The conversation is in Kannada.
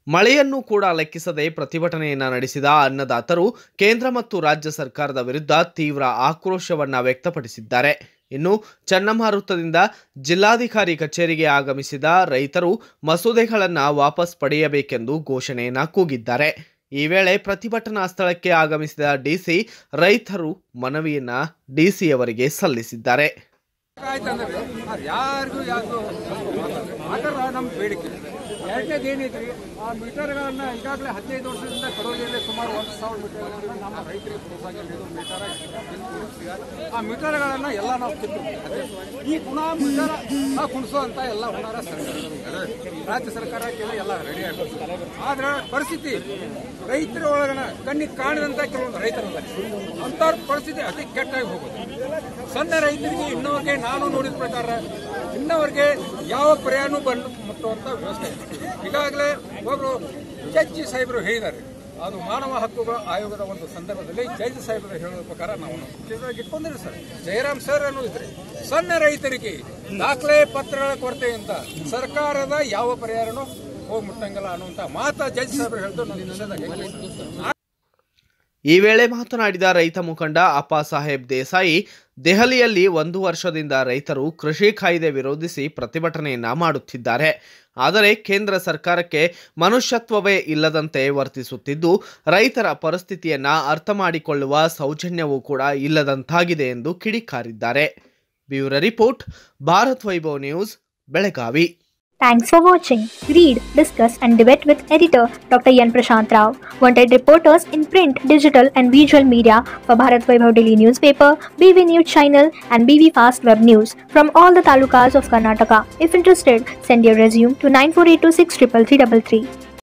ಮಳೆಯನ್ನು ಕೂಡ ಲೆಕ್ಕಿಸದೆ ಪ್ರತಿಭಟನೆಯನ್ನ ನಡೆಸಿದ ಅನ್ನದಾತರು ಕೇಂದ್ರ ಮತ್ತು ರಾಜ್ಯ ಸರ್ಕಾರದ ವಿರುದ್ಧ ತೀವ್ರ ಆಕ್ರೋಶವನ್ನ ವ್ಯಕ್ತಪಡಿಸಿದ್ದಾರೆ ಇನ್ನು ಚಂಡಮಾರುತದಿಂದ ಜಿಲ್ಲಾಧಿಕಾರಿ ಕಚೇರಿಗೆ ಆಗಮಿಸಿದ ರೈತರು ಮಸೂದೆಗಳನ್ನು ವಾಪಸ್ ಪಡೆಯಬೇಕೆಂದು ಘೋಷಣೆಯನ್ನ ಕೂಗಿದ್ದಾರೆ ಈ ವೇಳೆ ಪ್ರತಿಭಟನಾ ಸ್ಥಳಕ್ಕೆ ಆಗಮಿಸಿದ ಡಿಸಿ ರೈತರು ಮನವಿಯನ್ನ ಡಿಸಿಯವರಿಗೆ ಸಲ್ಲಿಸಿದ್ದಾರೆ ಆಯ್ತಂದ್ರೆ ಅದು ಯಾರಿಗೂ ಯಾವುದು ಮಾತಾಡ ನಮ್ಮ ಬೇಡಿಕೆ ಎರಡನೇದು ಏನೈತ್ರಿ ಆ ಮೀಟರ್ಗಳನ್ನ ಈಗಾಗಲೇ ಹದಿನೈದು ವರ್ಷದಿಂದ ಕಡೋಲಿಯಲ್ಲಿ ಸುಮಾರು ಒಂದು ಸಾವಿರ ಮೀಟರ್ಗಳನ್ನ ನಮ್ಮ ರೈತರಿಗೆ ಪ್ರೋತ್ಸಾಹ ಮೀಟರ್ ಆ ಮೀಟರ್ಗಳನ್ನ ಎಲ್ಲ ನಾವು ಕಿತ್ತು ಈ ಪುನಃ ಮೀಟರ್ ನಾವು ಕುಣಿಸುವಂತ ಎಲ್ಲ ಹುನಾರ ಸರ್ಕಾರ ರಾಜ್ಯ ಸರ್ಕಾರ ಕೆಲ ಎಲ್ಲ ರೆಡಿ ಆಗ್ತದೆ ಆದ್ರೆ ಪರಿಸ್ಥಿತಿ ರೈತರ ಒಳಗನ ಕಣ್ಣಿಗೆ ಕಾಣದಂತ ಕೆಲವೊಂದು ರೈತರಲ್ಲ ಅಂಥವ್ರ ಪರಿಸ್ಥಿತಿ ಅತಿ ಕೆಟ್ಟಾಗಿ ಹೋಗೋದು ಸಣ್ಣ ರೈತರಿಗೆ ಇನ್ನೋರ್ಗೆ ನಾನು ನೋಡಿದ ಪ್ರಕಾರ ಇನ್ನವರಿಗೆ ಯಾವ ಪ್ರಯಾಣ ಬಂದು ಮುಟ್ಟುವಂತ ವ್ಯವಸ್ಥೆ ಇದೆ. ಈಗಾಗಲೇ ಒಬ್ರು ಜಡ್ಜಿ ಸಾಹೇಬರು ಹೇಳಿದ್ದಾರೆ ಅದು ಮಾನವ ಹಕ್ಕುಗಳ ಆಯೋಗದ ಒಂದು ಸಂದರ್ಭದಲ್ಲಿ ಜಡ್ಜ್ ಸಾಹೇಬರು ಹೇಳೋ ಪ್ರಕಾರ ನಾವು ಇದ್ರಾಗ ಇಟ್ಕೊಂಡಿರಿ ಸರ್ ಜಯರಾಮ್ ಸರ್ ಅನ್ನೋದಿದ್ರೆ ಸಣ್ಣ ರೈತರಿಗೆ ದಾಖಲೆ ಪತ್ರಗಳ ಕೊರತೆಯಿಂದ ಸರ್ಕಾರದ ಯಾವ ಪರಿಹಾರನೂ ಹೋಗಿ ಮುಟ್ಟಂಗಿಲ್ಲ ಅನ್ನುವಂತ ಮಾತ ಜಡ್ಜ್ ಸಾಹೇಬರು ಹೇಳ್ತು ನಾನು ನಿನ್ನೆದಾಗ ಈ ವೇಳೆ ಮಾತನಾಡಿದ ರೈತ ಮುಖಂಡ ಅಪ್ಪಾ ಸಾಹೇಬ್ ದೇಸಾಯಿ ದೆಹಲಿಯಲ್ಲಿ ಒಂದು ವರ್ಷದಿಂದ ರೈತರು ಕೃಷಿ ಕಾಯ್ದೆ ವಿರೋಧಿಸಿ ಪ್ರತಿಭಟನೆಯನ್ನ ಮಾಡುತ್ತಿದ್ದಾರೆ ಆದರೆ ಕೇಂದ್ರ ಸರ್ಕಾರಕ್ಕೆ ಮನುಷ್ಯತ್ವವೇ ಇಲ್ಲದಂತೆ ವರ್ತಿಸುತ್ತಿದ್ದು ರೈತರ ಪರಿಸ್ಥಿತಿಯನ್ನ ಅರ್ಥ ಮಾಡಿಕೊಳ್ಳುವ ಸೌಜನ್ಯವೂ ಕೂಡ ಇಲ್ಲದಂತಾಗಿದೆ ಎಂದು ಕಿಡಿಕಾರಿದ್ದಾರೆ bureau report Bharat Vaibhav news Belagavi Thanks for watching. Read, discuss, and debate with editor Dr. Yan Prashant Rao. Wanted reporters in print, digital, and visual media for Bharat Vaibhav Daily Newspaper, BV News Channel, and BV Fast Web News from all the talukas of Karnataka. If interested, send your resume to 9482633333.